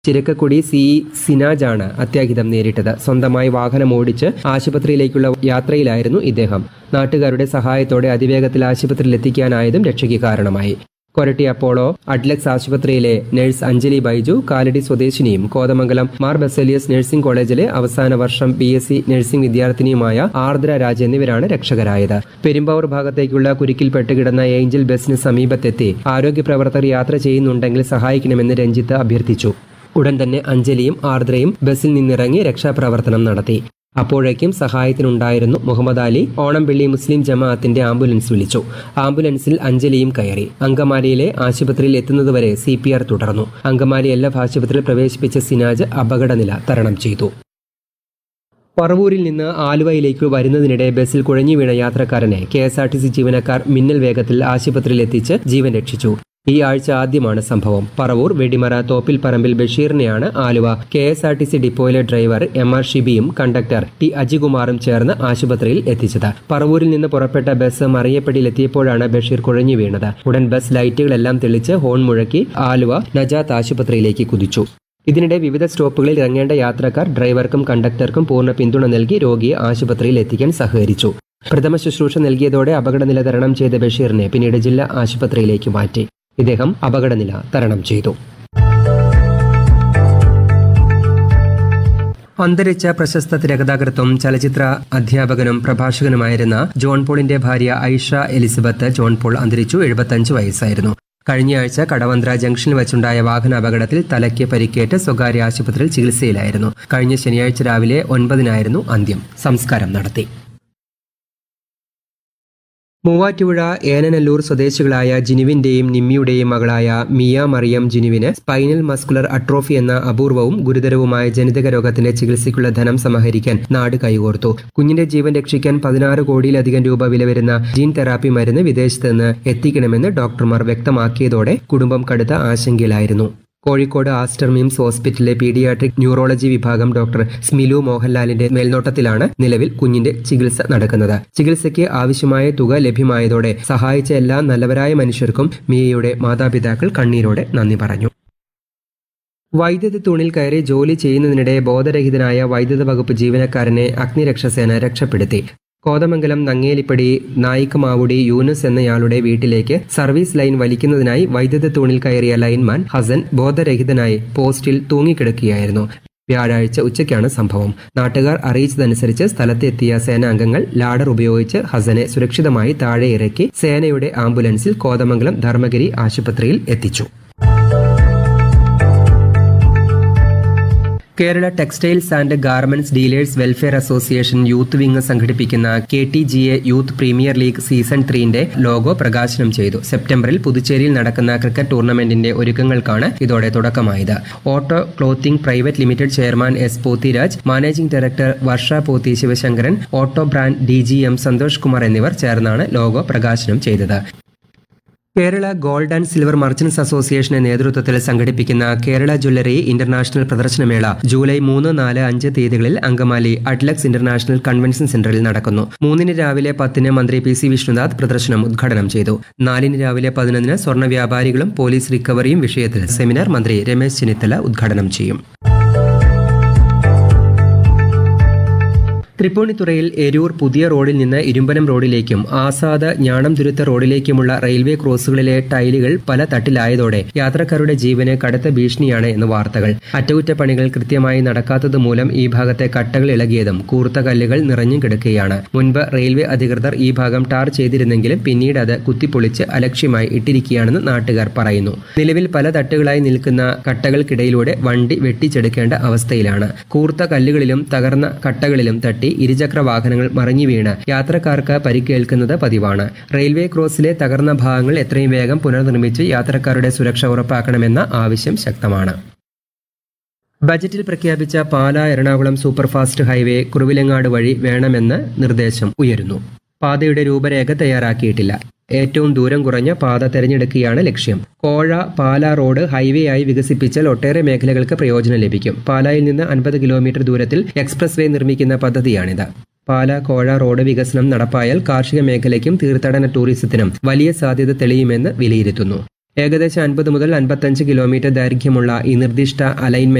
ചിരക്കക്കുടി C സിനാജാണ് അത്യാഹിതം നേരിട്ടത് സ്വന്തമായി വാഹനം ഓടിച്ച് ആശുപത്രിയിലേക്കുള്ള യാത്രയിലായിരുന്നു ഇദ്ദേഹം നാട്ടുകാരുടെ സഹായത്തോടെ അതിവേഗത്തിൽ ആശുപത്രിയിൽ എത്തിക്കാനായതും രക്ഷയ്ക്ക് കാരണമായി കൊരട്ടി അപ്പോളോ അഡ്ലക്സ് ആശുപത്രിയിലെ നഴ്സ് അഞ്ജലി ബൈജു കാലടി സ്വദേശിനിയും കോതമംഗലം മാർ ബസേലിയസ് നഴ്സിംഗ് കോളേജിലെ അവസാന വർഷം ബി എസ് സി നഴ്സിംഗ് വിദ്യാർത്ഥിനിയുമായ ആർദ്ര രാജ് എന്നിവരാണ് രക്ഷകരായത് പെരുമ്പാവൂർ ഭാഗത്തേക്കുള്ള കുരുക്കിൽപ്പെട്ട് കിടന്ന ഏഞ്ചൽ ബസിന് സമീപത്തെത്തി ആരോഗ്യ പ്രവർത്തകർ യാത്ര ചെയ്യുന്നുണ്ടെങ്കിൽ സഹായിക്കണമെന്ന് രഞ്ജിത്ത് അഭ്യർത്ഥിച്ചു ഉടൻ തന്നെ അഞ്ജലിയും ആർദ്രയും ബസിൽ നിന്നിറങ്ങി രക്ഷാപ്രവർത്തനം നടത്തി അപ്പോഴേക്കും സഹായത്തിനുണ്ടായിരുന്നു മുഹമ്മദ് അലി ഓണംപിള്ളി മുസ്ലിം ജമാഅത്തിന്റെ ആംബുലൻസ് വിളിച്ചു ആംബുലൻസിൽ അഞ്ജലിയും കയറി അങ്കമാലിയിലെ ആശുപത്രിയിൽ എത്തുന്നതുവരെ സി പി ആർ തുടർന്നു അങ്കമാലി എൽ എഫ് ആശുപത്രിയിൽ പ്രവേശിപ്പിച്ച സിനാജ് അപകടനില തരണം ചെയ്തു പറവൂരിൽ നിന്ന് ആലുവയിലേക്ക് വരുന്നതിനിടെ ബസ്സിൽ കുഴഞ്ഞു വീണ യാത്രക്കാരനെ K S R T C ജീവനക്കാർ മിന്നൽ വേഗത്തിൽ ആശുപത്രിയിൽ എത്തിച്ച് ജീവൻ രക്ഷിച്ചു ഈ ആഴ്ച ആദ്യമാണ് സംഭവം പറവൂർ വെടിമറ തോപ്പിൽ പറമ്പിൽ ബഷീറിനെയാണ് Aluva K S R T C ഡിപ്പോയിലെ ഡ്രൈവർ എം ആർ ഷിബിയും കണ്ടക്ടർ ടി അജികുമാറും ചേർന്ന് ആശുപത്രിയിൽ എത്തിച്ചത് പറവൂരിൽ നിന്ന് പുറപ്പെട്ട ബസ് മറിയപ്പടിയിലെത്തിയപ്പോഴാണ് ബഷീർ കുഴഞ്ഞു വീണത് ഉടൻ ബസ് ലൈറ്റുകളെല്ലാം തെളിച്ച് ഹോൺ മുഴക്കി ആലുവ നജാത്ത് ആശുപത്രിയിലേക്ക് കുതിച്ചു ഇതിനിടെ വിവിധ സ്റ്റോപ്പുകളിൽ ഇറങ്ങേണ്ട യാത്രക്കാർ ഡ്രൈവർക്കും കണ്ടക്ടർക്കും പൂർണ്ണ പിന്തുണ നൽകി രോഗിയെ ആശുപത്രിയിൽ എത്തിക്കാൻ സഹകരിച്ചു പ്രഥമ ശുശ്രൂഷ നൽകിയതോടെ അപകടനില തരണം ചെയ്ത ബഷീറിനെ പിന്നീട് ജില്ലാ ആശുപത്രിയിലേക്ക് മാറ്റി ഇദ്ദേഹം അപകടനില തരണം ചെയ്തു അന്തരിച്ച പ്രശസ്ത തിരക്കഥാകൃത്തും ചലച്ചിത്ര അധ്യാപകനും പ്രഭാഷകനുമായിരുന്ന ജോൺ പോളിന്റെ ഭാര്യ ഐഷ എലിസബത്ത് ജോൺ പോൾ അന്തരിച്ചു എഴുപത്തഞ്ച് വയസ്സായിരുന്നു കഴിഞ്ഞയാഴ്ച കടവന്ത്ര ജംഗ്ഷനിൽ വെച്ചുണ്ടായ വാഹനാപകടത്തിൽ തലയ്ക്ക് പരിക്കേറ്റ് സ്വകാര്യ ആശുപത്രിയിൽ ചികിത്സയിലായിരുന്നു കഴിഞ്ഞ ശനിയാഴ്ച രാവിലെ ഒൻപതിനായിരുന്നു അന്ത്യം സംസ്കാരം നടത്തി മൂവാറ്റുപുഴ ഏനനല്ലൂർ സ്വദേശികളായ ജിനുവിന്റെയും നിമ്മിയുടെയും മകളായ മിയ മറിയം ജിനുവിന് സ്പൈനൽ മസ്കുലർ അട്രോഫി എന്ന അപൂർവവും ഗുരുതരവുമായ ജനിതക രോഗത്തിന്റെ ചികിത്സയ്ക്കുള്ള ധനം സമാഹരിക്കാൻ നാട് കൈകോർത്തു കുഞ്ഞിന്റെ ജീവൻ രക്ഷിക്കാൻ പതിനാറ് കോടിയിലധികം രൂപ വില വരുന്ന ജീൻ തെറാപ്പി മരുന്ന് വിദേശത്ത് നിന്ന് എത്തിക്കണമെന്ന് ഡോക്ടർമാർ വ്യക്തമാക്കിയതോടെ കുടുംബം കടുത്ത ആശങ്കയിലായിരുന്നു കോഴിക്കോട് ആസ്റ്റർ മിംസ് ഹോസ്പിറ്റലിലെ പീഡിയാട്രിക് ന്യൂറോളജി വിഭാഗം ഡോക്ടർ സ്മിലു മോഹൻലാലിന്റെ മേൽനോട്ടത്തിലാണ് നിലവിൽ കുഞ്ഞിന്റെ ചികിത്സ നടക്കുന്നത് ചികിത്സയ്ക്ക് ആവശ്യമായ തുക ലഭ്യമായതോടെ സഹായിച്ച എല്ലാ നല്ലവരായ മനുഷ്യർക്കും മിയയുടെ മാതാപിതാക്കൾ കണ്ണീരോടെ നന്ദി പറഞ്ഞു വൈദ്യുതി തൂണിൽ കയറി ജോലി ചെയ്യുന്നതിനിടെ ബോധരഹിതനായ വൈദ്യുത വകുപ്പ് ജീവനക്കാരനെ അഗ്നിരക്ഷാസേന രക്ഷപ്പെടുത്തി കോതമംഗലം നങ്ങേലിപ്പടി നായിക്കമാവുടി യൂനുസ് എന്നയാളുടെ വീട്ടിലേക്ക് സർവീസ് ലൈൻ വലിക്കുന്നതിനായി വൈദ്യുത തൂണിൽ കയറിയ ലൈൻമാൻ ഹസൻ ബോധരഹിതനായി പോസ്റ്റിൽ തൂങ്ങിക്കിടക്കുകയായിരുന്നു വ്യാഴാഴ്ച ഉച്ചയ്ക്കാണ് സംഭവം നാട്ടുകാർ അറിയിച്ചതനുസരിച്ച് സ്ഥലത്തെത്തിയ സേനാംഗങ്ങൾ ലാഡർ ഉപയോഗിച്ച് ഹസനെ സുരക്ഷിതമായി താഴെ ഇറക്കി സേനയുടെ ആംബുലൻസിൽ കോതമംഗലം ധർമ്മഗിരി ആശുപത്രിയിൽ എത്തിച്ചു Kerala textiles and garments dealers welfare association youth wing സംഘടിപ്പിക്കുന്ന K T G A youth premier league season ത്രീന്റെ ലോഗോ പ്രകാശനം ചെയ്തു സെപ്റ്റംബറിൽ പുതുച്ചേരിയിൽ നടക്കുന്ന ക്രിക്കറ്റ് ടൂർണമെന്റിന്റെ ഒരുക്കങ്ങൾക്കാണ് ഇതോടെ തുടക്കമായത് auto clothing private limited chairman S Pothiraj managing director Varsha Pothi Sivasankaran auto brand D G M Santhosh Kumar എന്നിവർ ചേർന്നാണ് ലോഗോ പ്രകാശനം ചെയ്തത് Kerala gold and silver merchants അസോസിയേഷന്റെ നേതൃത്വത്തിൽ സംഘടിപ്പിക്കുന്ന കേരള ജ്വല്ലറി ഇന്റർനാഷണൽ പ്രദർശനമേള ജൂലൈ മൂന്ന് നാല് അഞ്ച് തീയതികളിൽ അങ്കമാലി അഡ്ലക്സ് ഇന്റർനാഷണൽ കൺവെൻഷൻ സെന്ററിൽ നടക്കുന്നു മൂന്നിന് രാവിലെ പത്തിന് മന്ത്രി പി സി വിഷ്ണുനാഥ് പ്രദർശനം ഉദ്ഘാടനം ചെയ്തു നാലിന് രാവിലെ പതിനൊന്നിന് സ്വർണ്ണ വ്യാപാരികളും പോലീസ് റിക്കവറിയും വിഷയത്തിൽ സെമിനാർ മന്ത്രി രമേശ് ചെന്നിത്തല ഉദ്ഘാടനം ചെയ്യും തൃപ്പൂണിത്തുറയിൽ എരൂർ പുതിയ റോഡിൽ നിന്ന് ഇരുമ്പനം റോഡിലേക്കും ആസാദ് ഞാണംതുരുത്ത റോഡിലേക്കുമുള്ള റെയിൽവേ ക്രോസുകളിലെ ടൈലുകൾ പല തട്ടിലായതോടെ യാത്രക്കാരുടെ ജീവന് കടുത്ത ഭീഷണിയാണ് എന്ന് വാർത്തകൾ അറ്റകുറ്റപ്പണികൾ കൃത്യമായി നടക്കാത്തത് മൂലം ഈ ഭാഗത്തെ കട്ടകൾ ഇളകിയതും കൂർത്ത കല്ലുകൾ നിറഞ്ഞും കിടക്കുകയാണ് മുൻപ് റെയിൽവേ അധികൃതർ ഈ ഭാഗം ടാർ ചെയ്തിരുന്നെങ്കിലും പിന്നീട് അത് കുത്തിപ്പൊളിച്ച് അലക്ഷ്യമായി ഇട്ടിരിക്കുകയാണെന്ന് നാട്ടുകാർ പറയുന്നു നിലവിൽ പല തട്ടുകളായി നിൽക്കുന്ന കട്ടകൾക്കിടയിലൂടെ വണ്ടി വെട്ടിച്ചെടുക്കേണ്ട അവസ്ഥയിലാണ് കൂർത്ത കല്ലുകളിലും തകർന്ന കട്ടകളിലും തട്ടി ഇരുചക്ര വാഹനങ്ങൾ മറിഞ്ഞു വീണ് യാത്രക്കാർക്ക് പരിക്കേൽക്കുന്നത് പതിവാണ് റെയിൽവേ ക്രോസിലെ തകർന്ന ഭാഗങ്ങൾ എത്രയും വേഗം പുനർനിർമ്മിച്ച് യാത്രക്കാരുടെ സുരക്ഷ ഉറപ്പാക്കണമെന്ന ആവശ്യം ശക്തമാണ് ബജറ്റിൽ പ്രഖ്യാപിച്ച പാലാ എറണാകുളം സൂപ്പർഫാസ്റ്റ് ഹൈവേ കുറുവിലങ്ങാട് വഴി വേണമെന്ന് നിർദ്ദേശം ഉയരുന്നു പാതയുടെ രൂപരേഖ തയ്യാറാക്കിയിട്ടില്ല ഏറ്റവും ദൂരം കുറഞ്ഞ പാത തെരഞ്ഞെടുക്കുകയാണ് ലക്ഷ്യം കോഴ പാല റോഡ് ഹൈവേ ആയി വികസിപ്പിച്ചാൽ ഒട്ടേറെ മേഖലകൾക്ക് പ്രയോജനം ലഭിക്കും പാലായിൽ നിന്ന് അൻപത് കിലോമീറ്റർ ദൂരത്തിൽ എക്സ്പ്രസ് വേ നിർമ്മിക്കുന്ന പദ്ധതിയാണിത് പാല കോഴ റോഡ് വികസനം നടപ്പായാൽ കാർഷിക മേഖലയ്ക്കും തീർത്ഥാടന ടൂറിസത്തിനും വലിയ സാധ്യത തെളിയുമെന്ന് വിലയിരുത്തുന്നു ഏകദേശം അൻപത് മുതൽ അൻപത്തഞ്ച് കിലോമീറ്റർ ദൈർഘ്യമുള്ള ഈ നിർദ്ദിഷ്ട അലൈൻമെന്റ്